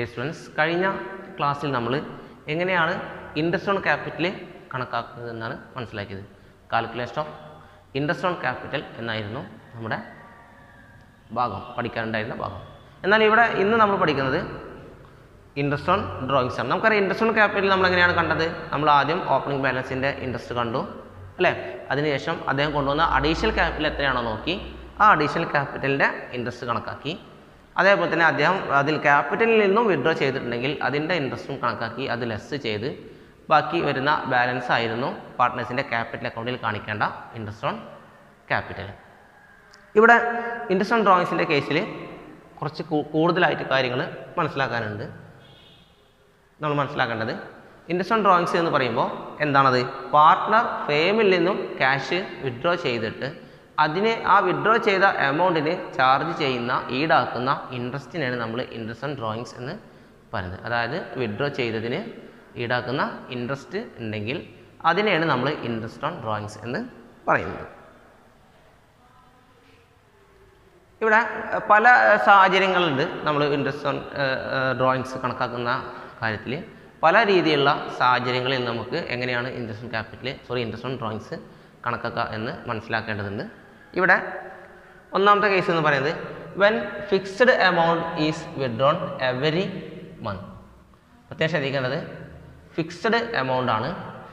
dear students കഴിഞ്ഞ ക്ലാസ്സിൽ നമ്മൾ എങ്ങനെയാണ് ഇൻട്രസ്റ്റ് ഓൺ ക്യാപിറ്റൽ കണക്കാക്കുന്നത് എന്നാണ് മനസ്സിലാക്കിയത് calculation of interest on capital എന്നായിരുന്നു നമ്മുടെ ഭാഗം പഠിക്കാനുണ്ടായിരുന്ന ഭാഗം എന്നാൽ ഇവിടെ ഇന്ന് നമ്മൾ പഠിക്കുന്നത് ഇൻട്രസ്റ്റ് ഓൺ ഡ്രോയിങ്സ് ആണ് നമുക്കറിയാം ഇൻട്രസ്റ്റ് ഓൺ ക്യാപിറ്റൽ നമ്മൾ എങ്ങനെയാണ് കണ്ടത് നമ്മൾ ആദ്യം ഓപ്പണിംഗ് ബാലൻസിൻ്റെ ഇൻട്രസ്റ്റ് കണ്ടു അല്ലേ അതിനുശേഷം അദ്ദേഹം കൊണ്ടുവന്ന അഡീഷണൽ ക്യാപിറ്റൽ എത്രയാണോ നോക്കി ആ അഡീഷണൽ ക്യാപിറ്റലിൻ്റെ ഇൻട്രസ്റ്റ് കണക്കാക്കി അതേപോലെ തന്നെ അദ്ദേഹം അതിൽ ക്യാപിറ്റലിൽ നിന്നും വിഡ്രോ ചെയ്തിട്ടുണ്ടെങ്കിൽ അതിൻ്റെ ഇൻട്രസ്റ്റും കണക്കാക്കി അത് ലെസ് ചെയ്ത് ബാക്കി വരുന്ന ബാലൻസ് ആയിരുന്നു പാർട്ട്നേഴ്സിൻ്റെ ക്യാപിറ്റൽ അക്കൗണ്ടിൽ കാണിക്കേണ്ട ഇൻട്രസ്റ്റ് ഓൺ ക്യാപിറ്റൽ ഇവിടെ ഇൻട്രസ്റ്റ് ഓൺ ഡ്രോയിങ്സിൻ്റെ കേസിൽ കുറച്ച് കൂ- കൂടുതലായിട്ട് കാര്യങ്ങൾ മനസ്സിലാക്കാനുണ്ട് നമ്മൾ മനസ്സിലാക്കേണ്ടത് ഇൻട്രസ്റ്റ് ഓൺ ഡ്രോയിങ്സ് എന്ന് പറയുമ്പോൾ എന്താണത് പാർട്ട്ണർ ഫേമിൽ നിന്നും ക്യാഷ് വിഡ്രോ ചെയ്തിട്ട് അതിന് ആ വിഡ്രോ ചെയ്ത എമൗണ്ടിന് ചാർജ് ചെയ്യുന്ന ഈടാക്കുന്ന ഇൻട്രസ്റ്റിനാണ് നമ്മൾ ഇൻട്രസ്റ്റ് ഓൺ ഡ്രോയിങ്സ് എന്ന് പറയുന്നത് അതായത് വിഡ്രോ ചെയ്തതിന് ഈടാക്കുന്ന ഇൻട്രസ്റ്റ് ഉണ്ടെങ്കിൽ അതിനെയാണ് നമ്മൾ ഇൻട്രസ്റ്റ് ഓൺ ഡ്രോയിങ്സ് എന്ന് പറയുന്നത് ഇവിടെ അഹ്, പല സാഹചര്യങ്ങളുണ്ട് നമ്മൾ ഇൻട്രസ്റ്റ് ഓൺ ഡ്രോയിങ്സ് കണക്കാക്കുന്ന കാര്യത്തിൽ പല രീതിയിലുള്ള സാഹചര്യങ്ങളിൽ നമുക്ക് എങ്ങനെയാണ് interest on capital sorry interest on drawings കണക്കാക്കുക എന്ന് മനസ്സിലാക്കേണ്ടതുണ്ട് ഇവിടെ ഒന്നാമത്തെ കേസ് എന്ന് പറയുന്നത് when fixed amount is withdrawn every month പ്രത്യേകം ശ്രദ്ധിക്കേണ്ടത് ഫിക്സ്ഡ് എമൗണ്ട് ആണ്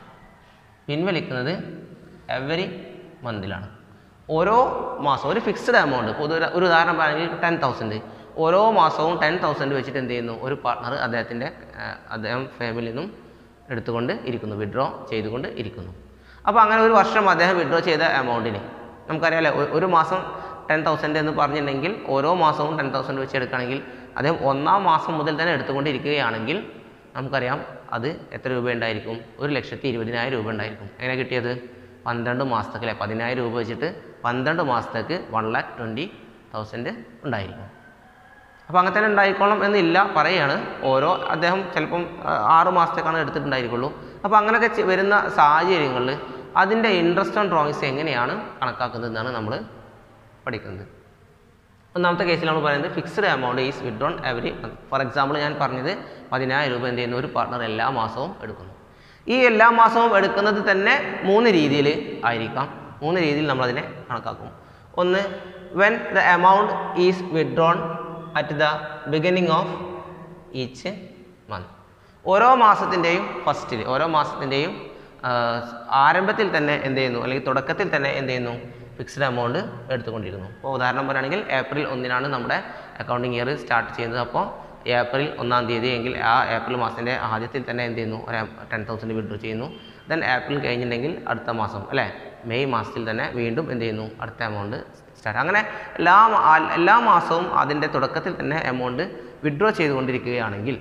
പിൻവലിക്കുന്നത് എവരി മന്തിലാണ് ഓരോ മാസം ഒരു ഫിക്സ്ഡ് എമൗണ്ട് പൊതു ഒരു ഉദാഹരണം പറയുകയാണെങ്കിൽ ടെൻ തൗസൻഡ് ഓരോ മാസവും ടെൻ തൗസൻഡ് വെച്ചിട്ട് എന്ത് ചെയ്യുന്നു ഒരു പാർട്ട്ണർ അദ്ദേഹത്തിൻ്റെ അദ്ദേഹം ഫാമിലിയിൽ നിന്നും എടുത്തുകൊണ്ട് ഇരിക്കുന്നു വിഡ്രോ ചെയ്തുകൊണ്ട് ഇരിക്കുന്നു അപ്പോൾ അങ്ങനെ ഒരു വർഷം അദ്ദേഹം വിഡ്രോ ചെയ്ത എമൗണ്ടിന് നമുക്കറിയാലോ ഒ- ഒരു മാസം ടെൻ തൗസൻഡ് എന്ന് പറഞ്ഞിട്ടുണ്ടെങ്കിൽ ഓരോ മാസവും ടെൻ തൗസൻഡ് വെച്ച് എടുക്കുകയാണെങ്കിൽ അദ്ദേഹം ഒന്നാം മാസം മുതൽ തന്നെ എടുത്തുകൊണ്ടിരിക്കുകയാണെങ്കിൽ നമുക്കറിയാം അത് എത്ര രൂപ ഉണ്ടായിരിക്കും ഒരു ലക്ഷത്തി ഇരുപതിനായിരം രൂപ ഉണ്ടായിരിക്കും എങ്ങനെ കിട്ടിയത് പന്ത്രണ്ട് മാസത്തേക്ക് അല്ലെ പതിനായിരം രൂപ വെച്ചിട്ട് പന്ത്രണ്ട് മാസത്തേക്ക് വൺ ലാക്ക് ട്വൻറ്റി തൗസൻഡ് ഉണ്ടായിരിക്കും അപ്പോൾ അങ്ങനെ തന്നെ ഉണ്ടായിക്കോളണം എന്നില്ല പറയുകയാണ് ഓരോ അദ്ദേഹം ചിലപ്പം ആ, ആറ് മാസത്തേക്കാണ് എടുത്തിട്ടുണ്ടായിരിക്കുള്ളൂ അപ്പോൾ അങ്ങനെയൊക്കെ ചെ- വരുന്ന സാഹചര്യങ്ങളിൽ അതിൻ്റെ ഇൻട്രസ്റ്റ് ഓൺ ഡ്രോയിങ്സ് എങ്ങനെയാണ് കണക്കാക്കുന്നതെന്നാണ് നമ്മൾ പഠിക്കുന്നത് ഒന്നാമത്തെ കേസിൽ നമ്മൾ പറയുന്നത് fixed amount is withdrawn every month for example ഞാൻ പറഞ്ഞത് പതിനായിരം രൂപ എന്ത് ചെയ്യുന്നു ഒരു പാർട്ണർ എല്ലാ മാസവും എടുക്കുന്നു ഈ എല്ലാ മാസവും എടുക്കുന്നത് തന്നെ മൂന്ന് രീതിയിൽ ആയിരിക്കാം മൂന്ന് രീതിയിൽ നമ്മളതിനെ കണക്കാക്കും ഒന്ന് when the amount is withdrawn at the beginning of each month ഓരോ മാസത്തിൻ്റെയും ഫസ്റ്റിൽ ഓരോ മാസത്തിൻ്റെയും ആരംഭത്തിൽ തന്നെ എന്ത് ചെയ്യുന്നു അല്ലെങ്കിൽ തുടക്കത്തിൽ തന്നെ എന്ത് ചെയ്യുന്നു ഫിക്സ്ഡ് എമൗണ്ട് എടുത്തുകൊണ്ടിരുന്നു അപ്പോൾ ഉദാഹരണം പറയുകയാണെങ്കിൽ ഏപ്രിൽ ഒന്നിനാണ് നമ്മുടെ അക്കൗണ്ടിങ് ഇയർ സ്റ്റാർട്ട് ചെയ്യുന്നത് അപ്പോൾ ഏപ്രിൽ ഒന്നാം തീയതി എങ്കിൽ ആ ഏപ്രിൽ മാസത്തിൻ്റെ ആദ്യത്തിൽ തന്നെ എന്ത് ചെയ്യുന്നു ഒരു ടെൻ തൗസൻഡ് വിഡ്രോ ചെയ്യുന്നു ദെൻ ഏപ്രിൽ കഴിഞ്ഞിട്ടുണ്ടെങ്കിൽ അടുത്ത മാസം അല്ലേ മെയ് മാസത്തിൽ തന്നെ വീണ്ടും എന്ത് ചെയ്യുന്നു അടുത്ത എമൗണ്ട് സ്റ്റാർട്ട് അങ്ങനെ എല്ലാ മാ- ആ- എല്ലാ മാസവും അതിൻ്റെ തുടക്കത്തിൽ തന്നെ എമൗണ്ട് വിഡ്രോ ചെയ്തുകൊണ്ടിരിക്കുകയാണെങ്കിൽ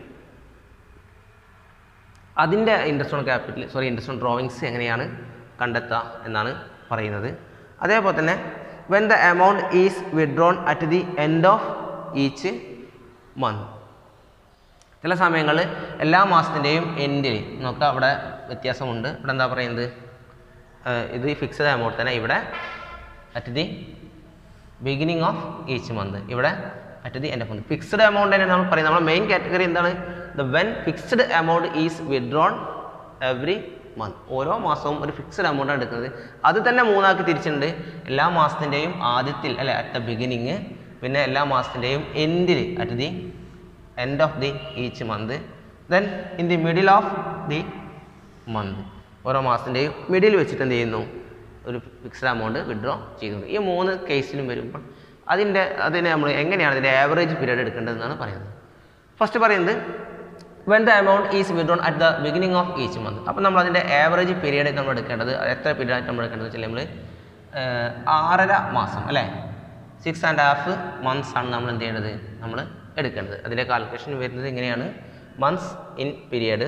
അതിൻ്റെ interest on capital sorry interest on drawings എങ്ങനെയാണ് കണ്ടെത്തുക എന്നാണ് പറയുന്നത് അതേപോലെ തന്നെ when the amount is withdrawn at the end of each month ചില സമയങ്ങളിൽ എല്ലാ മാസത്തിൻ്റെയും എൻഡിൽ നോക്കുക അവിടെ വ്യത്യാസമുണ്ട് ഇവിടെ എന്താ പറയുന്നത് ഏഹ് ഇത് ഫിക്സഡ് എമൗണ്ട് തന്നെ ഇവിടെ at the beginning of each month ഇവിടെ at the end of month fixed amount തന്നെ നമ്മൾ പറയുന്നത് നമ്മുടെ മെയിൻ കാറ്റഗറി എന്താണ് the when fixed amount is withdrawn every month ഓരോ മാസവും ഒരു ഫിക്സ്ഡ് എമൗണ്ട് ആണ് എടുക്കുന്നത് അത് തന്നെ മൂന്നാക്കി തിരിച്ചിട്ടുണ്ട് എല്ലാ മാസത്തിൻ്റെയും ആദ്യത്തിൽ അല്ലെ അറ്റ് ദ ബിഗിനിങ് പിന്നെ എല്ലാ മാസത്തിൻ്റെയും എൻഡിൽ at the end of the each month then in the middle of the month ഓരോ മാസത്തിൻ്റെയും മിഡിൽ വെച്ചിട്ട് എന്ത് ചെയ്യുന്നു ഒരു ഫിക്സ്ഡ് എമൗണ്ട് വിഡ്രോ ചെയ്യുന്നു ഈ മൂന്ന് കേസിലും വരുമ്പോൾ അതിൻ്റെ അതിനെ നമ്മൾ എങ്ങനെയാണ് അതിൻ്റെ ആവറേജ് പീരീഡ് എടുക്കേണ്ടതെന്നാണ് പറയുന്നത് ഫസ്റ്റ് പറയുന്നത് when the amount is withdrawn at the beginning of each month അപ്പോൾ നമ്മൾ അതിൻ്റെ ആവറേജ് പീരീഡ് നമ്മൾ എടുക്കേണ്ടത് അത് എത്ര പീരീഡ് ആയിട്ട് നമ്മൾ എടുക്കേണ്ടത് വെച്ചാൽ നമ്മൾ ആറര മാസം അല്ലേ സിക്സ് ആൻഡ് ഹാഫ് മന്ത്സ് ആണ് നമ്മൾ എന്ത് ചെയ്യേണ്ടത് നമ്മൾ എടുക്കേണ്ടത് അതിൻ്റെ കാൽക്കുലേഷൻ വരുന്നത് എങ്ങനെയാണ് months in period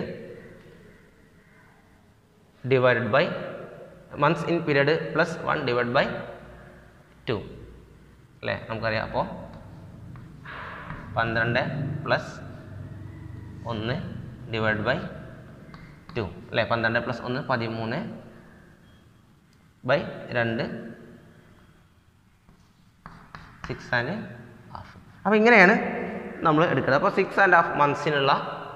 divided by months in period plus one divide by two അല്ലേ നമുക്കറിയാം അപ്പോൾ പന്ത്രണ്ട് പ്ലസ് ഒന്ന് ഡിവൈഡ് ബൈ ടു അല്ലേ പന്ത്രണ്ട് പ്ലസ് ഒന്ന് പതിമൂന്ന് ബൈ രണ്ട് സിക്സ് ആൻഡ് ഹാഫ് അപ്പോൾ ഇങ്ങനെയാണ് നമ്മൾ എടുക്കുന്നത് അപ്പോൾ സിക്സ് ആൻഡ് ഹാഫ് മന്ത്സിനുള്ള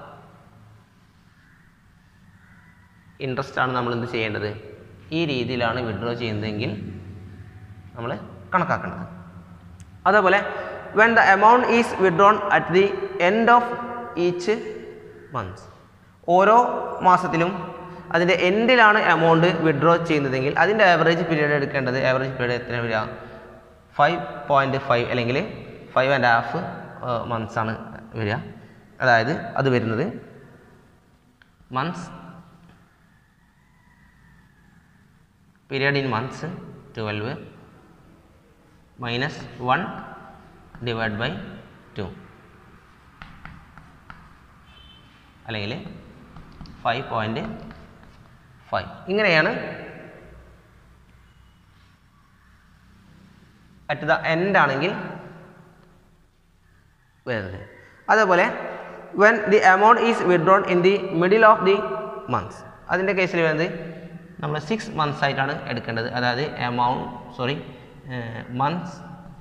ഇൻട്രസ്റ്റ് ആണ് നമ്മൾ എന്ത് ചെയ്യേണ്ടത് ഈ രീതിയിലാണ് വിഡ്രോ ചെയ്യുന്നതെങ്കിൽ നമ്മൾ കണക്കാക്കേണ്ടത് അതേപോലെ when the amount is withdrawn at the end of each months ഓരോ മാസത്തിലും അതിൻ്റെ എൻഡിലാണ് എമൗണ്ട് വിഡ്രോ ചെയ്യുന്നതെങ്കിൽ അതിൻ്റെ ആവറേജ് പീരീഡ് എടുക്കേണ്ടത് ആവറേജ് പീരീഡ് എത്ര വരിക ഫൈവ് പോയിൻറ്റ് ഫൈവ് അല്ലെങ്കിൽ ഫൈവ് ആൻഡ് ഹാഫ് മന്ത്സ് ആണ് വരിക അതായത് അത് വരുന്നത് months period in months twelve minus one divide by two അല്ലെങ്കിൽ ഫൈവ് പോയിൻറ്റ് ഫൈവ് ഇങ്ങനെയാണ് അറ്റ് ദ എൻഡ് ആണെങ്കിൽ വരുന്നത് അതേപോലെ when the amount is withdrawn in the middle of the months അതിൻ്റെ കേസിൽ വരുന്നത് നമ്മൾ സിക്സ് മന്ത്സ് ആയിട്ടാണ് എടുക്കേണ്ടത് അതായത് amount sorry months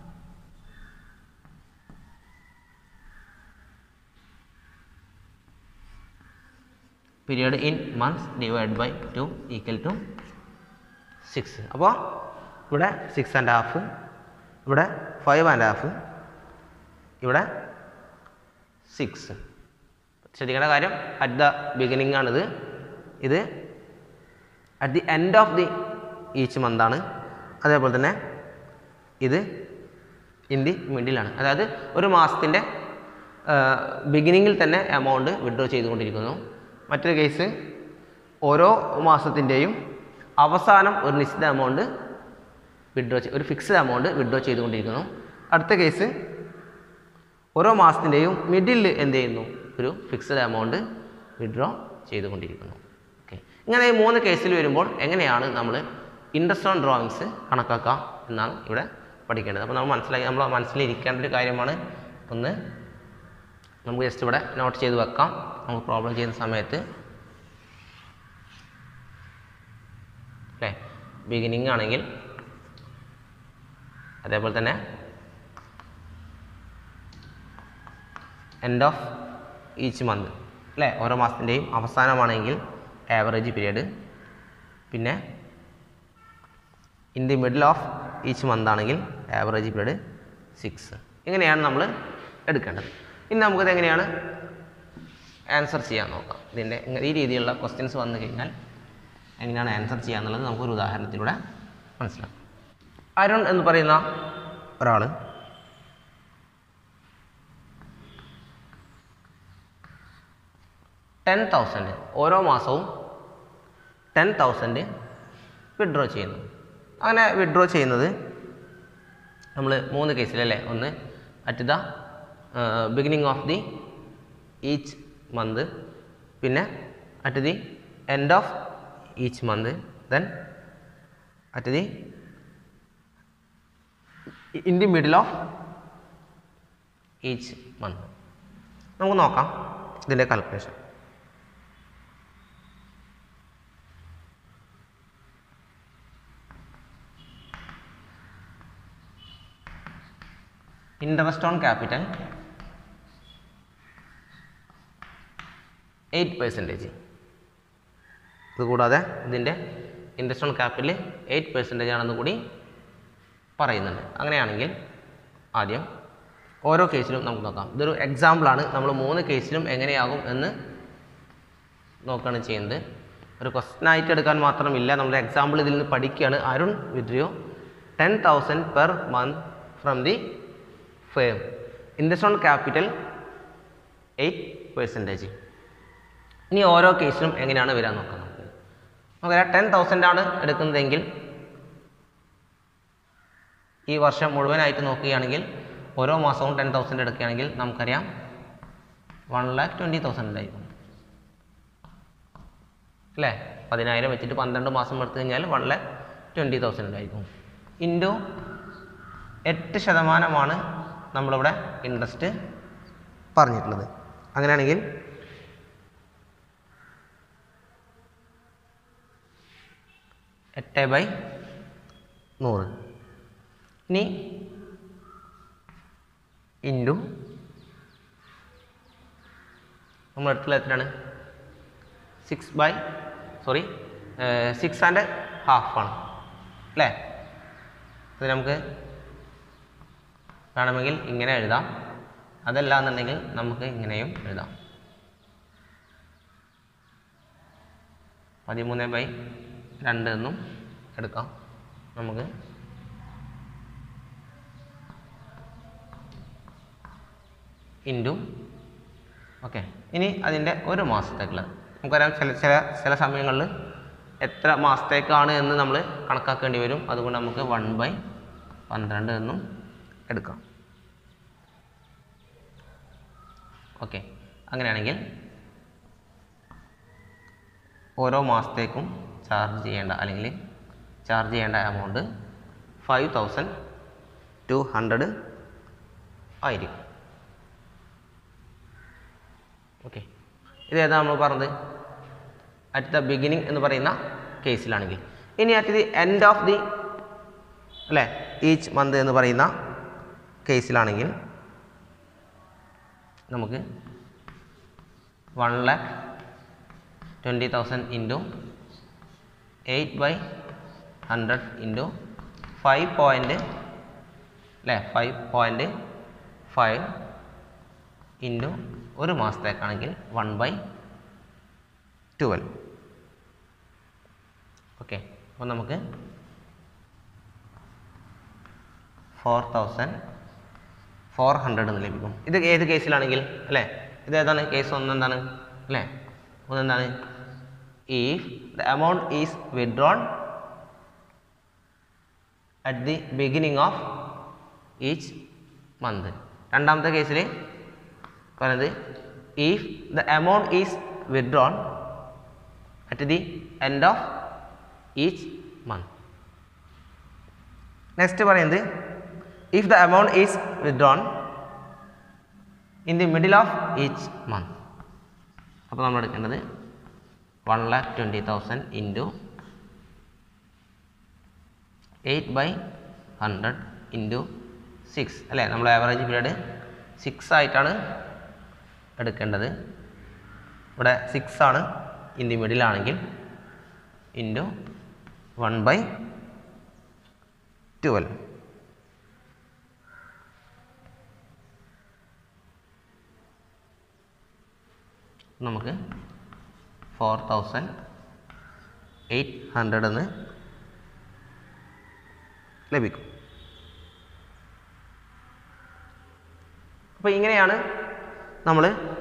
period in months divide by two equal to six അപ്പോൾ ഇവിടെ സിക്സ് ആൻഡ് ഹാഫ് ഇവിടെ ഫൈവ് ആൻഡ് ഹാഫ് ഇവിടെ സിക്സ് ശ്രദ്ധിക്കേണ്ട കാര്യം അറ്റ് ദ ബിഗിനിങ് ആണിത് ഇത് at the end of the each മന്താണ് അതേപോലെ തന്നെ ഇത് ഇൻ ദി മിഡിലാണ് അതായത് ഒരു മാസത്തിൻ്റെ ബിഗിനിങ്ങിൽ തന്നെ എമൗണ്ട് വിഡ്രോ ചെയ്തുകൊണ്ടിരിക്കുന്നു മറ്റൊരു കേസ് ഓരോ മാസത്തിൻ്റെയും അവസാനം ഒരു നിശ്ചിത എമൗണ്ട് വിഡ്രോ ഒരു ഫിക്സ്ഡ് എമൗണ്ട് വിഡ്രോ ചെയ്തുകൊണ്ടിരിക്കുന്നു അടുത്ത കേസ് ഓരോ മാസത്തിൻ്റെയും മിഡിൽ എന്ത് ചെയ്യുന്നു ഒരു ഫിക്സ്ഡ് എമൗണ്ട് വിഡ്രോ ചെയ്തുകൊണ്ടിരിക്കുന്നു ഓക്കെ ഇങ്ങനെ ഈ മൂന്ന് കേസിൽ വരുമ്പോൾ എങ്ങനെയാണ് നമ്മൾ ഇൻട്രസ്റ്റ് ഓൺ ഡ്രോയിങ്സ് കണക്കാക്കുക എന്നാണ് ഇവിടെ പഠിക്കേണ്ടത് അപ്പോൾ നമ്മൾ മനസ്സിലാക്കി നമ്മൾ മനസ്സിലിരിക്കേണ്ട ഒരു കാര്യമാണ് ഒന്ന് നമുക്ക് ജസ്റ്റ് ഇവിടെ നോട്ട് ചെയ്ത് വെക്കാം നമുക്ക് പ്രോബ്ലം ചെയ്യുന്ന സമയത്ത് അല്ലേ ബിഗിനിങ് ആണെങ്കിൽ അതേപോലെ തന്നെ എൻഡ് ഓഫ് ഈച്ച് മന്ത് അല്ലേ ഓരോ മാസത്തിൻ്റെയും അവസാനമാണെങ്കിൽ ആവറേജ് പീരീഡ് പിന്നെ in the middle of each month ആണെങ്കിൽ ആവറേജ് പീരീഡ് സിക്സ് ഇങ്ങനെയാണ് നമ്മൾ എടുക്കേണ്ടത് ഇനി നമുക്കത് എങ്ങനെയാണ് ആൻസർ ചെയ്യാൻ നോക്കാം ഇതിൻ്റെ ഈ രീതിയിലുള്ള ക്വസ്റ്റ്യൻസ് വന്നു കഴിഞ്ഞാൽ എങ്ങനെയാണ് ആൻസർ ചെയ്യുക എന്നുള്ളത് നമുക്കൊരു ഉദാഹരണത്തിലൂടെ മനസ്സിലാക്കാം അരുൺ എന്ന് പറയുന്ന ഒരാൾ ടെൻ തൗസൻഡ് ഓരോ മാസവും ടെൻ തൗസൻഡ് വിഡ്രോ ചെയ്യുന്നു അങ്ങനെ വിഡ്രോ ചെയ്യുന്നത് നമ്മൾ മൂന്ന് കേസിലല്ലേ ഒന്ന് at the beginning of the each month പിന്നെ at the end of each month then at the in the middle of each month നമുക്ക് നോക്കാം ഇതിൻ്റെ calculation interest on capital eight percentage ഇതുകൂടാതെ ഇതിൻ്റെ interest on capital eight percentage ആണെന്ന് കൂടി പറയുന്നുണ്ട് അങ്ങനെയാണെങ്കിൽ ആദ്യം ഓരോ കേസിലും നമുക്ക് നോക്കാം ഇതൊരു എക്സാമ്പിളാണ് നമ്മൾ മൂന്ന് കേസിലും എങ്ങനെയാകും എന്ന് നോക്കുകയാണ് ചെയ്യുന്നത് ഒരു ക്വസ്റ്റൻ ആയിട്ട് എടുക്കാൻ മാത്രമില്ല നമ്മുടെ എക്സാമ്പിൾ ഇതിൽ നിന്ന് പഠിക്കുകയാണ് Arun withdrew ten thousand per month from the firm interest on capital eight percentage ഇനി ഓരോ കേസിലും എങ്ങനെയാണ് വരാൻ നോക്കാം നമുക്ക് നമുക്കറിയാം ടെൻ തൗസൻഡ് ആണ് എടുക്കുന്നതെങ്കിൽ ഈ വർഷം മുഴുവനായിട്ട് നോക്കുകയാണെങ്കിൽ ഓരോ മാസവും ടെൻ തൗസൻഡ് എടുക്കുകയാണെങ്കിൽ നമുക്കറിയാം വൺ ലാക്ക് ട്വൻറ്റി തൗസൻഡ് ഉണ്ടായിരിക്കും അല്ലേ പതിനായിരം വെച്ചിട്ട് പന്ത്രണ്ട് മാസം എടുത്തു കഴിഞ്ഞാൽ വൺ ലാക്ക് ട്വൻറ്റി തൗസൻഡ് ഉണ്ടായിരിക്കും ഇൻറ്റു എട്ട് ശതമാനമാണ് നമ്മളിവിടെ ഇൻട്രസ്റ്റ് പറഞ്ഞിട്ടുള്ളത് അങ്ങനെയാണെങ്കിൽ എട്ട് ബൈ നൂറ് ഇനി ഇൻറ്റു നമ്മൾ എടുത്തുള്ള എത്രയാണ് six by sorry six and half ആണ് അല്ലേ അത് നമുക്ക് വേണമെങ്കിൽ ഇങ്ങനെ എഴുതാം അതല്ല എന്നുണ്ടെങ്കിൽ നമുക്ക് ഇങ്ങനെയും എഴുതാം പതിമൂന്ന് ബൈ രണ്ട് എന്നും എടുക്കാം നമുക്ക് ഇൻറ്റു ഓക്കെ ഇനി അതിൻ്റെ ഒരു മാസത്തേക്കുള്ളത് നമുക്കറിയാം ചില ചില ചില സമയങ്ങളിൽ എത്ര മാസത്തേക്കാണ് എന്ന് നമ്മൾ കണക്കാക്കേണ്ടി വരും അതുകൊണ്ട് നമുക്ക് വൺ ബൈ പന്ത്രണ്ട് എന്നും എടുക്കാം ഓക്കെ അങ്ങനെയാണെങ്കിൽ ഓരോ മാസത്തേക്കും ചാർജ് ചെയ്യേണ്ട അല്ലെങ്കിൽ ചാർജ് ചെയ്യേണ്ട amount five thousand two hundred ആയിരിക്കും ഓക്കെ ഇത് ഏതാ നമ്മൾ പറഞ്ഞത് അറ്റ് ദ ബിഗിനിങ് എന്ന് പറയുന്ന കേസിലാണെങ്കിൽ ഇനി at the end of the അല്ലേ ഈച്ച് മന്ത് എന്ന് പറയുന്ന കേസിലാണെങ്കിൽ നമുക്ക് one lakh twenty thousand into eight by hundred into five point അല്ലേ ഫൈവ് പോയിൻറ്റ് ഫൈവ് ഇൻറ്റു ഒരു മാസത്തേക്കാണെങ്കിൽ വൺ ബൈ ട്വൽവ് ഓക്കെ അപ്പോൾ നമുക്ക് ഫോർ തൗസൻഡ് ഫോർ ഹൺഡ്രഡ് എന്ന് ലഭിക്കും ഇത് ഏത് കേസിലാണെങ്കിൽ അല്ലേ ഇത് ഏതാണ് കേസ് ഒന്ന് എന്താണ് അല്ലേ ഒന്ന് എന്താണ് if the amount is withdrawn at the beginning of each month രണ്ടാമത്തെ കേസിൽ പറയുന്നത് if the amount is withdrawn at the end of each month next പറയുന്നത് if the amount is withdrawn in the middle of each month അപ്പോൾ നമ്മൾ എടുക്കേണ്ടത് one lakh twenty thousand into eight by hundred into six അല്ലേ നമ്മൾ average period six ആയിട്ടാണ് എടുക്കേണ്ടത് ഇവിടെ six ആണ് ഇൻ ദി മിഡിലാണെങ്കിൽ ഇൻറ്റു വൺ ബൈ ട്വൽവ് നമുക്ക് ഫോർ തൗസൻഡ് എയ്റ്റ് ഹൺഡ്രഡ് എന്ന് ലഭിക്കും അപ്പോൾ ഇങ്ങനെയാണ് നമ്മൾ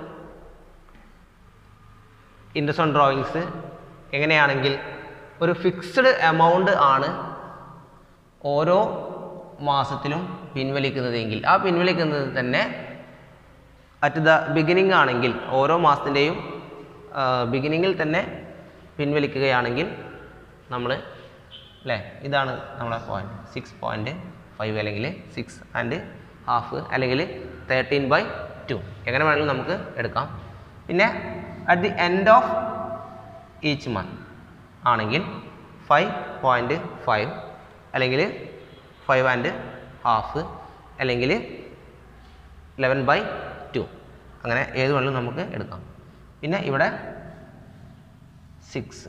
ഇൻട്രസ്റ്റ് ഓൺ ഡ്രോയിങ്സ് എങ്ങനെയാണെങ്കിൽ ഒരു ഫിക്സ്ഡ് എമൗണ്ട് ആണ് ഓരോ മാസത്തിലും പിൻവലിക്കുന്നതെങ്കിൽ ആ പിൻവലിക്കുന്നത് തന്നെ അറ്റ് ദ ബിഗിനിങ് ആണെങ്കിൽ ഓരോ മാസത്തിൻ്റെയും ബിഗിനിങ്ങിൽ തന്നെ പിൻവലിക്കുകയാണെങ്കിൽ നമ്മൾ അല്ലേ ഇതാണ് നമ്മളെ പോയിന്റ് സിക്സ് പോയിൻറ്റ് ഫൈവ് അല്ലെങ്കിൽ സിക്സ് ആൻഡ് ഹാഫ് അല്ലെങ്കിൽ തേർട്ടീൻ ബൈ ടു എങ്ങനെ വേണമെങ്കിലും നമുക്ക് എടുക്കാം പിന്നെ at the end of each month ആണെങ്കിൽ ഫൈവ് പോയിൻറ്റ് ഫൈവ് അല്ലെങ്കിൽ ഫൈവ് ആൻഡ് ഹാഫ് അല്ലെങ്കിൽ ലെവൻ ബൈ ടു അങ്ങനെ ഏത് വേണമെങ്കിലും നമുക്ക് എടുക്കാം പിന്നെ ഇവിടെ സിക്സ്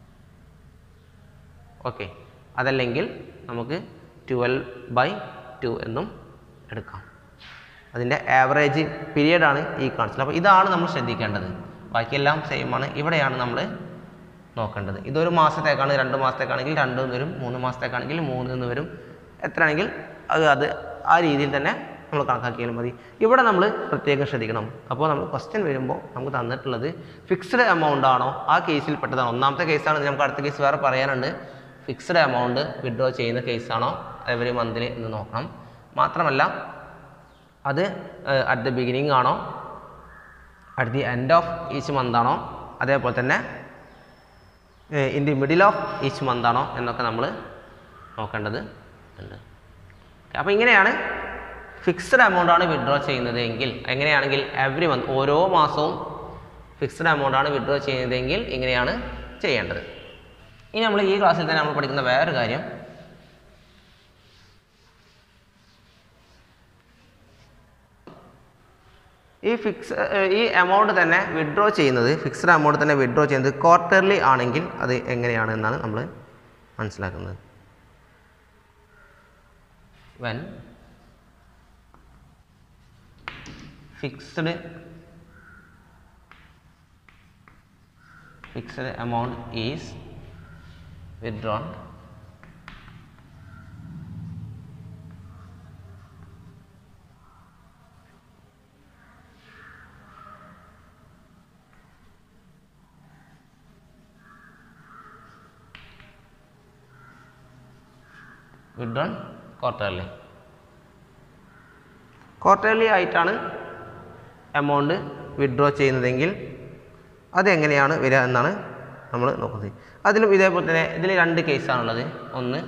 ഓക്കെ അതല്ലെങ്കിൽ നമുക്ക് ട്വൽവ് ബൈ ടു എന്നും എടുക്കാം അതിൻ്റെ ആവറേജ് പീരിയഡാണ് ഈ കാണിച്ചത് അപ്പോൾ ഇതാണ് നമ്മൾ ശ്രദ്ധിക്കേണ്ടത് ബാക്കിയെല്ലാം സെയിം ആണ് ഇവിടെയാണ് നമ്മൾ നോക്കേണ്ടത് ഇതൊരു മാസത്തേക്കാണ് രണ്ട് മാസത്തേക്കാണെങ്കിൽ രണ്ട് എന്ന് വരും മൂന്ന് മാസത്തേക്കാണെങ്കിൽ മൂന്ന് എന്ന് വരും എത്രയാണെങ്കിൽ അത് അത് ആ രീതിയിൽ തന്നെ നമ്മൾ കണക്കാക്കിയാലും മതി ഇവിടെ നമ്മൾ പ്രത്യേകം ശ്രദ്ധിക്കണം അപ്പോൾ നമ്മൾ ക്വസ്റ്റ്യൻ വരുമ്പോൾ നമുക്ക് തന്നിട്ടുള്ളത് ഫിക്സ്ഡ് എമൗണ്ട് ആണോ ആ കേസിൽ പെട്ടതാണോ ഒന്നാമത്തെ കേസാണ് നമുക്ക് അടുത്ത കേസ് വേറെ പറയാനുണ്ട് ഫിക്സ്ഡ് എമൗണ്ട് വിഡ്രോ ചെയ്യുന്ന കേസാണോ എവറി മന്തിൽ എന്ന് നോക്കണം മാത്രമല്ല അത് അറ്റ് ദ ബിഗിനിങ് ആണോ at the end of each month ആണോ അതേപോലെ തന്നെ in the middle of each month ആണോ എന്നൊക്കെ നമ്മൾ നോക്കേണ്ടത് ഉണ്ട് അപ്പോൾ ഇങ്ങനെയാണ് ഫിക്സ്ഡ് എമൗണ്ട് ആണ് വിഡ്രോ ചെയ്യുന്നത് എങ്കിൽ എങ്ങനെയാണെങ്കിൽ എവറി മന്ത് ഓരോ മാസവും ഫിക്സ്ഡ് എമൗണ്ട് ആണ് വിഡ്രോ ചെയ്യുന്നതെങ്കിൽ ഇങ്ങനെയാണ് ചെയ്യേണ്ടത് ഇനി നമ്മൾ ഈ ക്ലാസ്സിൽ തന്നെ നമ്മൾ പഠിക്കുന്ന വേറൊരു കാര്യം ഈ ഫിക്സ് ഈ എമൗണ്ട് തന്നെ വിഡ്രോ ചെയ്യുന്നത് ഫിക്സ്ഡ് എമൗണ്ട് തന്നെ വിഡ്രോ ചെയ്യുന്നത് ക്വാർട്ടർലി ആണെങ്കിൽ അത് എങ്ങനെയാണ് എന്നാണ് നമ്മൾ മനസ്സിലാക്കുന്നത് when fixed fixed amount is withdrawn withdrawn quarterly quarterly ആയിട്ടാണ് എമൗണ്ട് വിഡ്രോ ചെയ്യുന്നതെങ്കിൽ അതെങ്ങനെയാണ് വരിക എന്നാണ് നമ്മൾ നോക്കുന്നത് അതിലും ഇതേപോലെ തന്നെ ഇതിൽ രണ്ട് കേസാണുള്ളത് ഒന്ന്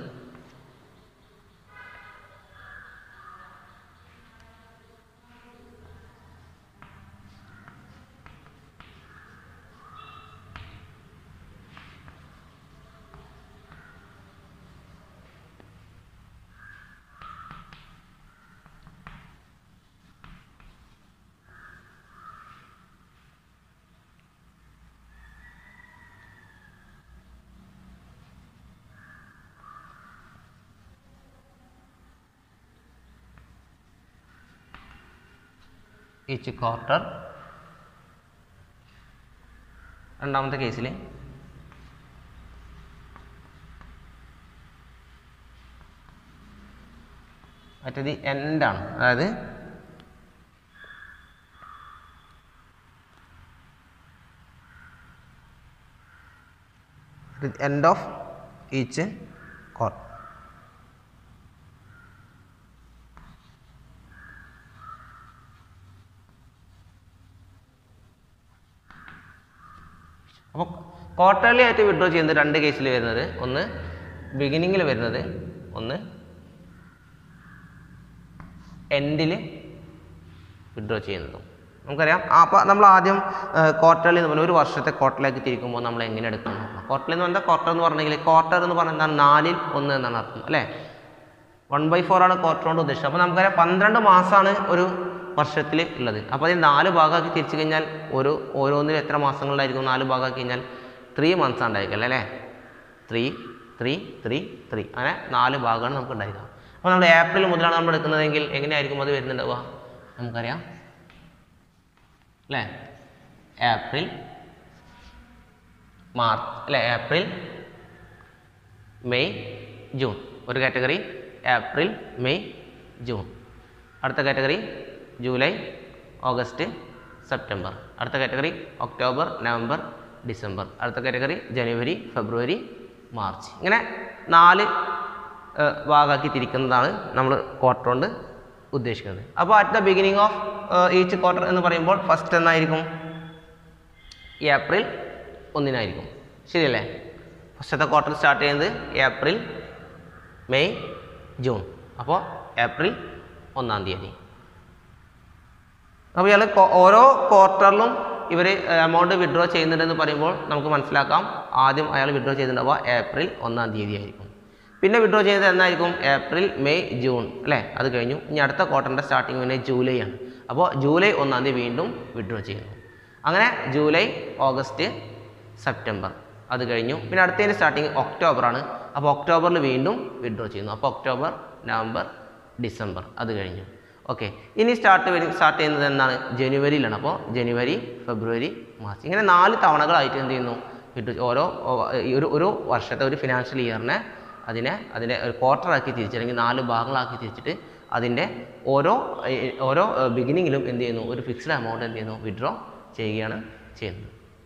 ഈച്ച് ക്വാർട്ടർ രണ്ടാമത്തെ കേസിൽ മറ്റേത് എൻഡാണ് അതായത് എൻഡ് ഓഫ് ഈച്ച് ക്വാർട്ടർ അപ്പോൾ ക്വാർട്ടർലി ആയിട്ട് വിഡ്രോ ചെയ്യുന്നത് രണ്ട് കേസിൽ വരുന്നത് ഒന്ന് ബിഗിനിങ്ങിൽ വരുന്നത് ഒന്ന് എൻഡിൽ വിഡ്രോ ചെയ്യുന്നതും നമുക്കറിയാം അപ്പോൾ നമ്മൾ ആദ്യം ക്വാർട്ടർലി എന്ന് പറഞ്ഞാൽ ഒരു വർഷത്തെ ക്വാർട്ടറിലേക്ക് തിരിക്കുമ്പോൾ നമ്മൾ എങ്ങനെ എടുക്കണം ക്വാർട്ടർലി എന്ന് പറഞ്ഞാൽ ക്വാർട്ടർ എന്ന് പറഞ്ഞെങ്കിൽ ക്വാർട്ടർ എന്ന് പറഞ്ഞാൽ എന്താണ് നാലിൽ ഒന്ന് എന്നാണ് അർത്ഥം അല്ലേ വൺ ബൈ ഫോർ ആണ് ക്വാർട്ടർ കൊണ്ട് ഉദ്ദേശിച്ചത് അപ്പോൾ നമുക്കറിയാം പന്ത്രണ്ട് മാസമാണ് ഒരു വർഷത്തിൽ ഉള്ളത് അപ്പോൾ അതിൽ നാല് ഭാഗമാക്കി തിരിച്ചു കഴിഞ്ഞാൽ ഒരു ഓരോന്നിലും എത്ര മാസങ്ങളിലായിരിക്കും നാല് ഭാഗമാക്കി കഴിഞ്ഞാൽ ത്രീ മന്ത്സ് ഉണ്ടായിരിക്കും അല്ലേ ത്രീ ത്രീ ത്രീ ത്രീ അങ്ങനെ നാല് ഭാഗമാണ് നമുക്ക് ഉണ്ടായിരിക്കുക അപ്പോൾ നമ്മൾ ഏപ്രിൽ മുതലാണ് നമ്മൾ എടുക്കുന്നതെങ്കിൽ എങ്ങനെയായിരിക്കും അത് വരുന്നുണ്ടാവുക നമുക്കറിയാം അല്ലേ ഏപ്രിൽ മാർച്ച് അല്ലേ ഏപ്രിൽ മെയ് ജൂൺ ഒരു കാറ്റഗറി ഏപ്രിൽ മെയ് ജൂൺ അടുത്ത കാറ്റഗറി ജൂലൈ ഓഗസ്റ്റ് സെപ്റ്റംബർ അടുത്ത കാറ്റഗറി ഒക്ടോബർ നവംബർ ഡിസംബർ അടുത്ത കാറ്റഗറി ജനുവരി ഫെബ്രുവരി മാർച്ച് ഇങ്ങനെ നാല് ഏഹ്, ഭാഗമാക്കി തിരിക്കുന്നതാണ് നമ്മൾ ക്വാർട്ടർ കൊണ്ട് ഉദ്ദേശിക്കുന്നത് അപ്പോൾ at the beginning of each quarter എന്ന് പറയുമ്പോൾ ഫസ്റ്റ് എന്നായിരിക്കും ഏപ്രിൽ ഒന്നിനായിരിക്കും ശരിയല്ലേ ഫസ്റ്റത്തെ ക്വാർട്ടർ സ്റ്റാർട്ട് ചെയ്യുന്നത് ഏപ്രിൽ മെയ് ജൂൺ അപ്പോൾ ഏപ്രിൽ ഒന്നാം തീയതി അപ്പോൾ ഇയാൾ ഓരോ ക്വാർട്ടറിലും ഇവർ എമൗണ്ട് വിഡ്രോ ചെയ്യുന്നുണ്ടെന്ന് പറയുമ്പോൾ നമുക്ക് മനസ്സിലാക്കാം ആദ്യം അയാൾ വിഡ്രോ ചെയ്തിട്ടുണ്ടാവുക ഏപ്രിൽ ഒന്നാം തീയതി ആയിരിക്കും പിന്നെ വിഡ്രോ ചെയ്തത് എന്നായിരിക്കും ഏപ്രിൽ മെയ് ജൂൺ അല്ലേ അത് കഴിഞ്ഞു ഇനി അടുത്ത ക്വാർട്ടറിൻ്റെ സ്റ്റാർട്ടിങ് പിന്നെ ജൂലൈ ആണ് അപ്പോൾ ജൂലൈ ഒന്നാം തീയതി വീണ്ടും വിഡ്രോ ചെയ്യുന്നു അങ്ങനെ ജൂലൈ ഓഗസ്റ്റ് സെപ്റ്റംബർ അത് കഴിഞ്ഞു പിന്നെ അടുത്തതിൻ്റെ സ്റ്റാർട്ടിങ് ഒക്ടോബർ ആണ് അപ്പോൾ ഒക്ടോബറിൽ വീണ്ടും വിഡ്രോ ചെയ്യുന്നു അപ്പോൾ ഒക്ടോബർ നവംബർ ഡിസംബർ അത് കഴിഞ്ഞു ഓക്കെ ഇനി സ്റ്റാർട്ട് വരും സ്റ്റാർട്ട് ചെയ്യുന്നത് എന്നാണ് ജനുവരിയിലാണ് അപ്പോൾ ജനുവരി ഫെബ്രുവരി മാർച്ച് ഇങ്ങനെ നാല് തവണകളായിട്ട് എന്ത് ചെയ്യുന്നു വിഡ്രോ ഓരോ ഓ- ഈ ഒരു ഒരു വർഷത്തെ ഒരു ഫിനാൻഷ്യൽ ഇയറിനെ അതിനെ അതിനെ ഒരു ക്വാർട്ടറാക്കി തിരിച്ച് അല്ലെങ്കിൽ നാല് ഭാഗങ്ങളാക്കി തിരിച്ചിട്ട് അതിൻ്റെ ഓരോ ഏ, ഓരോ ബിഗിനിങ്ങിലും എന്ത് ചെയ്യുന്നു ഒരു ഫിക്സ്ഡ് എമൗണ്ട് എന്ത് ചെയ്യുന്നു വിഡ്രോ ചെയ്യുകയാണ് ചെയ്യുന്നത്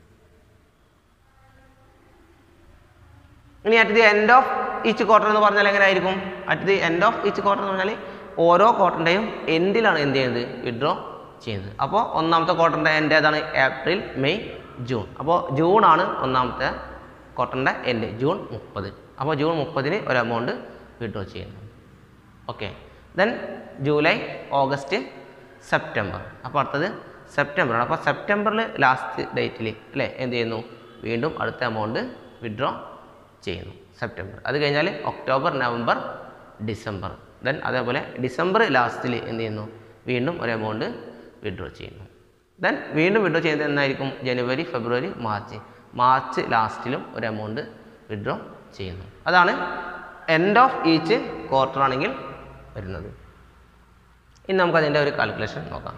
ഇനി at the end of each quarter എന്ന് പറഞ്ഞാൽ എങ്ങനെ ആയിരിക്കും at the end of each quarter എന്ന് പറഞ്ഞാൽ ഓരോ ക്വാർട്ടറിൻ്റെയും എൻഡിലാണ് എന്ത് ചെയ്യുന്നത് വിഡ്രോ ചെയ്യുന്നത് അപ്പോൾ ഒന്നാമത്തെ ക്വാർട്ടറിൻ്റെ എൻഡ് ഏതാണ് ഏപ്രിൽ മെയ് ജൂൺ അപ്പോൾ ജൂൺ ആണ് ഒന്നാമത്തെ ക്വാർട്ടറിൻ്റെ എൻഡ് ജൂൺ മുപ്പത് അപ്പോൾ ജൂൺ മുപ്പതിന് ഒരു എമൗണ്ട് വിഡ്രോ ചെയ്യുന്നു okay then July August September അപ്പോൾ അടുത്തത് സെപ്റ്റംബർ ആണ് അപ്പോൾ സെപ്റ്റംബറിൽ ലാസ്റ്റ് ഡേറ്റിൽ അല്ലേ എന്ത് ചെയ്യുന്നു വീണ്ടും അടുത്ത എമൗണ്ട് വിഡ്രോ ചെയ്യുന്നു സെപ്റ്റംബർ അത് കഴിഞ്ഞാൽ ഒക്ടോബർ നവംബർ ഡിസംബർ ദെൻ അതേപോലെ ഡിസംബർ ലാസ്റ്റിൽ എന്ത് ചെയ്യുന്നു വീണ്ടും ഒരു എമൗണ്ട് വിഡ്രോ ചെയ്യുന്നു ദെൻ വീണ്ടും വിഡ്രോ ചെയ്യുന്നത് എന്നായിരിക്കും ജനുവരി ഫെബ്രുവരി മാർച്ച് മാർച്ച് ലാസ്റ്റിലും ഒരു എമൗണ്ട് വിഡ്രോ ചെയ്യുന്നു അതാണ് എൻഡ് ഓഫ് ഈച്ച് ക്വാർട്ടർ ആണെങ്കിൽ വരുന്നത് ഇനി നമുക്ക് അതിൻ്റെ ഒരു കാൽക്കുലേഷൻ നോക്കാം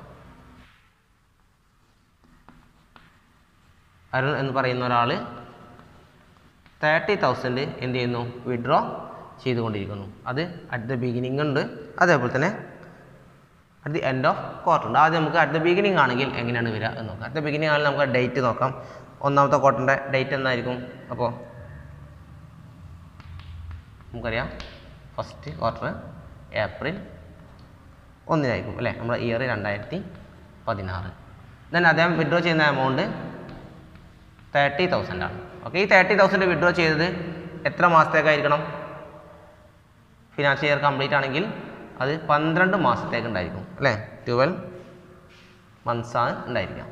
അരുൺ എന്ന് പറയുന്ന ഒരാൾ തേർട്ടി തൗസൻഡ് എന്ത് ചെയ്യുന്നു വിഡ്രോ ചെയ്തുകൊണ്ടിരിക്കുന്നു അത് അറ്റ് ദ ബിഗിനിങ് ഉണ്ട് അതേപോലെ തന്നെ at the end of quarter ഉണ്ട് ആദ്യം നമുക്ക് അറ്റ് ദ ബിഗിനിങ് ആണെങ്കിൽ എങ്ങനെയാണ് വരിക എന്ന് നോക്കാം അറ്റ് ദ ബിഗിനിങ് ആണെങ്കിൽ നമുക്ക് ഡേറ്റ് നോക്കാം ഒന്നാമത്തെ ക്വാർട്ടറിൻ്റെ ഡേറ്റ് എന്നായിരിക്കും അപ്പോൾ നമുക്കറിയാം ഫസ്റ്റ് ക്വാർട്ടർ ഏപ്രിൽ ഒന്നിനായിരിക്കും അല്ലേ നമ്മുടെ ഇയർ രണ്ടായിരത്തി പതിനാറ് ദെൻ അദ്ദേഹം വിഡ്രോ ചെയ്യുന്ന എമൗണ്ട് തേർട്ടി തൗസൻഡ് ആണ് ഓക്കെ ഈ തേർട്ടി തൗസൻഡ് വിഡ്രോ ചെയ്തത് എത്ര മാസത്തേക്കായിരിക്കണം ഫിനാൻഷ്യൽ ഇയർ കംപ്ലീറ്റ് ആണെങ്കിൽ അത് പന്ത്രണ്ട് മാസത്തേക്ക് ഉണ്ടായിരിക്കും അല്ലേ ട്വൽവ് മന്ത്സ് ആണ് ഉണ്ടായിരിക്കാം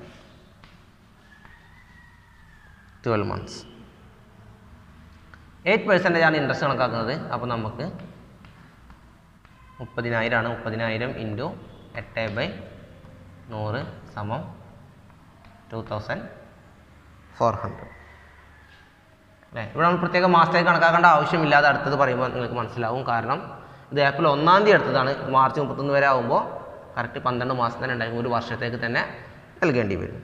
ട്വൽവ് മന്ത്സ് എയ്റ്റ് പെർസെൻറ്റേജ് ആണ് ഇൻട്രസ്റ്റ് കണക്കാക്കുന്നത് അപ്പോൾ നമുക്ക് മുപ്പതിനായിരമാണ് മുപ്പതിനായിരം ഇൻറ്റു എട്ട് ബൈ നൂറ് സമം ടു തൗസൻഡ് ഫോർ ഹൺഡ്രഡ് അല്ലേ ഇവിടെ നമ്മൾ പ്രത്യേക മാസത്തേക്ക് കണക്കാക്കേണ്ട ആവശ്യമില്ലാതെ അടുത്തത് പറയുമ്പോൾ നിങ്ങൾക്ക് മനസ്സിലാവും കാരണം ഇത് ഏപ്രിൽ ഒന്നാം തീയതി എടുത്തതാണ് മാർച്ച് മുപ്പത്തൊന്ന് വരെ ആകുമ്പോൾ കറക്റ്റ് പന്ത്രണ്ട് മാസം തന്നെ ഉണ്ടായിരിക്കും ഒരു വർഷത്തേക്ക് തന്നെ നൽകേണ്ടി വരും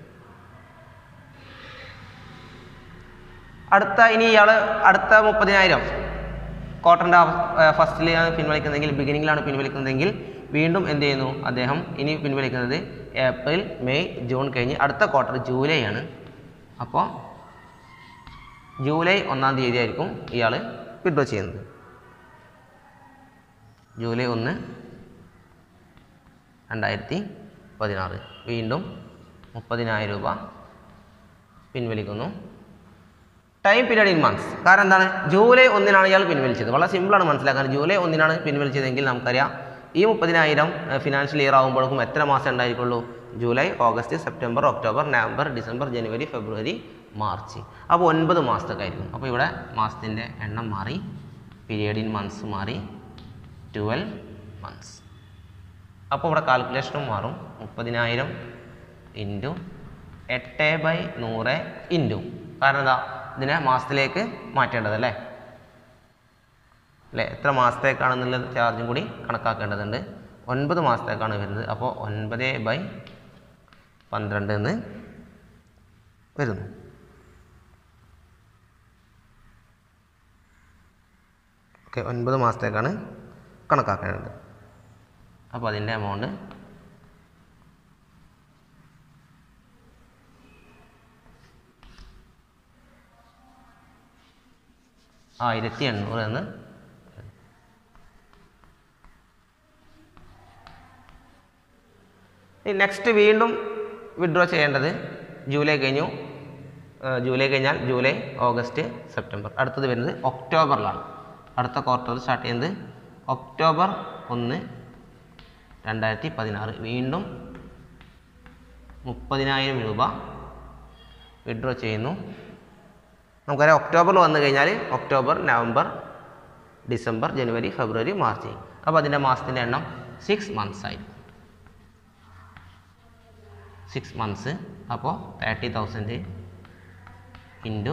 അടുത്ത ഇനി ഇയാൾ അടുത്ത മുപ്പതിനായിരം ക്വാർട്ടറിൻ്റെ ഫസ്റ്റിലാണ് പിൻവലിക്കുന്നതെങ്കിൽ ബിഗിനിങ്ങിലാണ് പിൻവലിക്കുന്നതെങ്കിൽ വീണ്ടും എന്ത് ചെയ്യുന്നു അദ്ദേഹം ഇനി പിൻവലിക്കുന്നത് ഏപ്രിൽ മെയ് ജൂൺ കഴിഞ്ഞ് അടുത്ത ക്വാർട്ടർ ജൂലൈ ആണ് അപ്പോൾ ജൂലൈ ഒന്നാം തീയതി ആയിരിക്കും ഇയാൾ വിഡ്രോ ചെയ്യുന്നത് ജൂലൈ ഒന്ന് രണ്ടായിരത്തി പതിനാറ് വീണ്ടും മുപ്പതിനായിരം രൂപ പിൻവലിക്കുന്നു ടൈം പീരീഡ് ഇൻ മന്ത്സ് കാരണം എന്താണ് ജൂലൈ ഒന്നിനാണ് ഇയാൾ പിൻവലിച്ചത് വളരെ സിമ്പിളാണ് മനസ്സിലാക്കാൻ ജൂലൈ ഒന്നിനാണ് പിൻവലിച്ചതെങ്കിൽ നമുക്കറിയാം ഈ മുപ്പതിനായിരം ഫിനാൻഷ്യൽ ഇയർ ആകുമ്പോഴേക്കും എത്ര മാസം ഉണ്ടായിരിക്കുള്ളൂ July August September October November December ജനുവരി ഫെബ്രുവരി മാർച്ച് അപ്പോൾ ഒൻപത് മാസത്തൊക്കെ ആയിരിക്കും അപ്പോൾ ഇവിടെ മാസത്തിൻ്റെ എണ്ണം മാറി പീരിയഡ് ഇൻ മന്ത്സ് മാറി ട്വൽവ് മന്ത്സ് അപ്പോൾ ഇവിടെ കാൽക്കുലേഷനും മാറും മുപ്പതിനായിരം ഇൻറ്റു എട്ട് ബൈ നൂറ് ഇൻറ്റു കാരണം എന്താ ഇതിനെ മാസത്തിലേക്ക് മാറ്റേണ്ടത് അല്ലേ അല്ലേ എത്ര മാസത്തേക്കാണെന്നുള്ള ചാർജും കൂടി കണക്കാക്കേണ്ടതുണ്ട് ഒൻപത് മാസത്തേക്കാണ് വരുന്നത് അപ്പോൾ ഒൻപത് ബൈ പന്ത്രണ്ട് എന്ന് വരുന്നു ഓക്കെ ഒൻപത് മാസത്തേക്കാണ് കണക്കാക്കേണ്ടത് അപ്പോൾ അതിൻ്റെ എമൗണ്ട് ആയിരത്തി എണ്ണൂറ് എന്ന് നെക്സ്റ്റ് വീണ്ടും വിഡ്രോ ചെയ്യേണ്ടത് ജൂലൈ കഴിഞ്ഞു ഏഹ് ജൂലൈ കഴിഞ്ഞാൽ ജൂലൈ ഓഗസ്റ്റ് സെപ്റ്റംബർ അടുത്തത് വരുന്നത് ഒക്ടോബറിലാണ് അടുത്ത ക്വാർട്ടർ സ്റ്റാർട്ട് ചെയ്യുന്നത് ഒക്ടോബർ ഒന്ന് രണ്ടായിരത്തി പതിനാറ് വീണ്ടും മുപ്പതിനായിരം രൂപ വിഡ്രോ ചെയ്യുന്നു നമുക്കറിയാം ഒക്ടോബറിൽ വന്നു കഴിഞ്ഞാൽ ഒക്ടോബർ നവംബർ ഡിസംബർ ജനുവരി ഫെബ്രുവരി മാർച്ച് അപ്പോൾ അതിൻ്റെ മാസത്തിൻ്റെ എണ്ണം സിക്സ് മന്ത്സ് ആയിരിക്കും സിക്സ് മന്ത്സ് അപ്പോൾ തേർട്ടി തൗസൻഡ് ഇൻറ്റു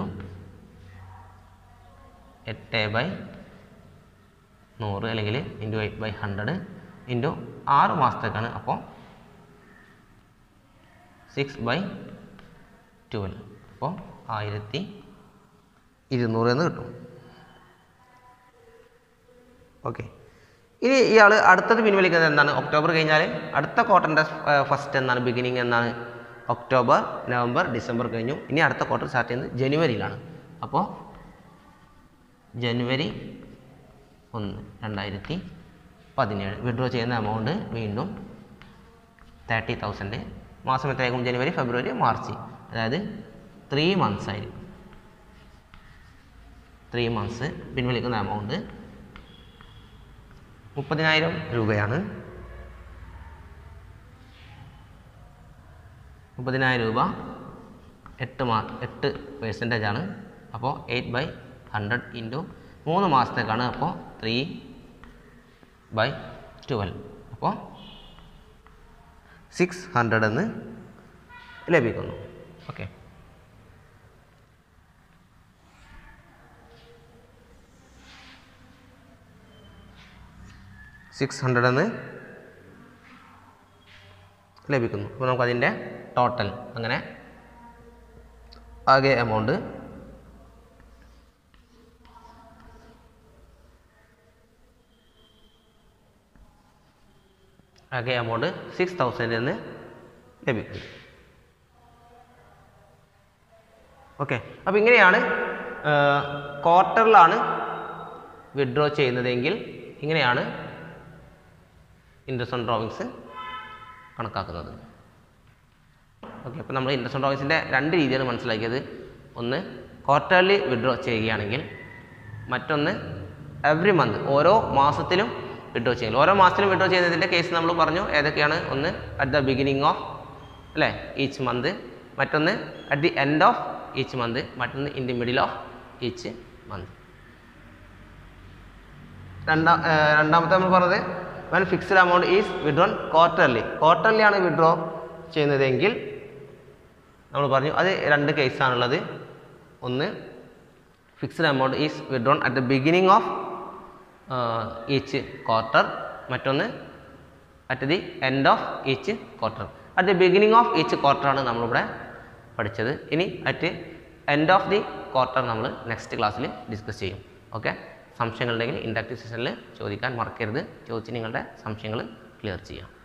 എട്ട് ബൈ നൂറ് അല്ലെങ്കിൽ into eight by hundred into ആറ് മാസത്തേക്കാണ് അപ്പോൾ സിക്സ് ബൈ ട്വൽവ് അപ്പോൾ ആയിരത്തി ഇരുന്നൂറ് എന്ന് കിട്ടും ഓക്കെ ഇനി ഇയാൾ അടുത്തത് പിൻവലിക്കുന്നത് എന്താണ് ഒക്ടോബർ കഴിഞ്ഞാൽ അടുത്ത ക്വാർട്ടറിൻ്റെ ഫസ്റ്റ് എന്നാണ് ബിഗിനിങ് എന്നാണ് ഒക്ടോബർ നവംബർ ഡിസംബർ കഴിഞ്ഞു ഇനി അടുത്ത ക്വാർട്ടർ സ്റ്റാർട്ട് ചെയ്യുന്നത് ജനുവരിയിലാണ് അപ്പോൾ ജനുവരി ഒന്ന് രണ്ടായിരത്തി പതിനേഴ് വിഡ്രോ ചെയ്യുന്ന എമൗണ്ട് വീണ്ടും തേർട്ടി തൗസൻഡ് മാസം എത്രയായിരിക്കും ജനുവരി ഫെബ്രുവരി മാർച്ച് അതായത് ത്രീ മന്ത്സ് ആയിരിക്കും ത്രീ മന്ത്സ് പിൻവലിക്കുന്ന എമൗണ്ട് മുപ്പതിനായിരം രൂപയാണ് മുപ്പതിനായിരം രൂപ എട്ട് മാ എട്ട് പേഴ്സൻറ്റേജ് ആണ് അപ്പോൾ എയ്റ്റ് ബൈ ഹൺഡ്രഡ് ഇൻറ്റു മൂന്ന് മാസത്തേക്കാണ് അപ്പോൾ ത്രീ ബൈ ട്വൽവ് അപ്പോൾ സിക്സ് ഹൺഡ്രഡ് എന്ന് ലഭിക്കുന്നു ഓക്കെ സിക്സ് ഹൺഡ്രഡ് എന്ന് ലഭിക്കുന്നു അപ്പോൾ നമുക്കതിൻ്റെ ടോട്ടൽ അങ്ങനെ ആകെ എമൗണ്ട് ആകെ എമൗണ്ട് സിക്സ് തൗസൻഡ് എന്ന് ലഭിക്കും ഓക്കെ അപ്പോൾ ഇങ്ങനെയാണ് ക്വാർട്ടറിലാണ് വിഡ്രോ ചെയ്യുന്നതെങ്കിൽ ഇങ്ങനെയാണ് ഇൻട്രസ്റ്റ് ഓൺ ഡ്രോവിങ്സ് കണക്കാക്കുന്നത് ഓക്കെ അപ്പോൾ നമ്മൾ ഇൻട്രസ്റ്റ് ഓൺ ഡ്രോവിങ്സിൻ്റെ രണ്ട് രീതിയാണ് മനസ്സിലാക്കിയത് ഒന്ന് ക്വാർട്ടർലി വിഡ്രോ ചെയ്യുകയാണെങ്കിൽ മറ്റൊന്ന് എവറി മന്ത് ഓരോ മാസത്തിലും വിഡ്രോ ചെയ്യുക ഓരോ മാസത്തിലും വിഡ്രോ ചെയ്യുന്നതിൻ്റെ കേസ് നമ്മൾ പറഞ്ഞു ഏതൊക്കെയാണ് ഒന്ന് അറ്റ് ദ ബിഗിനിങ് ഓഫ് അല്ലേ ഈച്ച് മന്ത് മറ്റൊന്ന് at the end of each month മറ്റൊന്ന് in the middle of each month രണ്ടാം ഏർ രണ്ടാമത്തെ നമ്മൾ പറഞ്ഞത് one fixed amount is withdrawn quarterly quarterly ആണ് വിഡ്രോ ചെയ്യുന്നതെങ്കിൽ നമ്മൾ പറഞ്ഞു അത് രണ്ട് കേസാണുള്ളത് ഒന്ന് fixed amount is withdrawn at the beginning of each quarter മറ്റൊന്ന് at the end of each quarter at the beginning of each ക്വാർട്ടറാണ് നമ്മളിവിടെ പഠിച്ചത് ഇനി at end of the quarter നമ്മൾ നെക്സ്റ്റ് ക്ലാസ്സിൽ ഡിസ്കസ് ചെയ്യും ഓക്കെ സംശയങ്ങളുണ്ടെങ്കിൽ ഇൻഡക്റ്റീവ് സെഷനിൽ ചോദിക്കാൻ മറക്കരുത് ചോദിച്ച് നിങ്ങളുടെ സംശയങ്ങൾ ക്ലിയർ ചെയ്യാം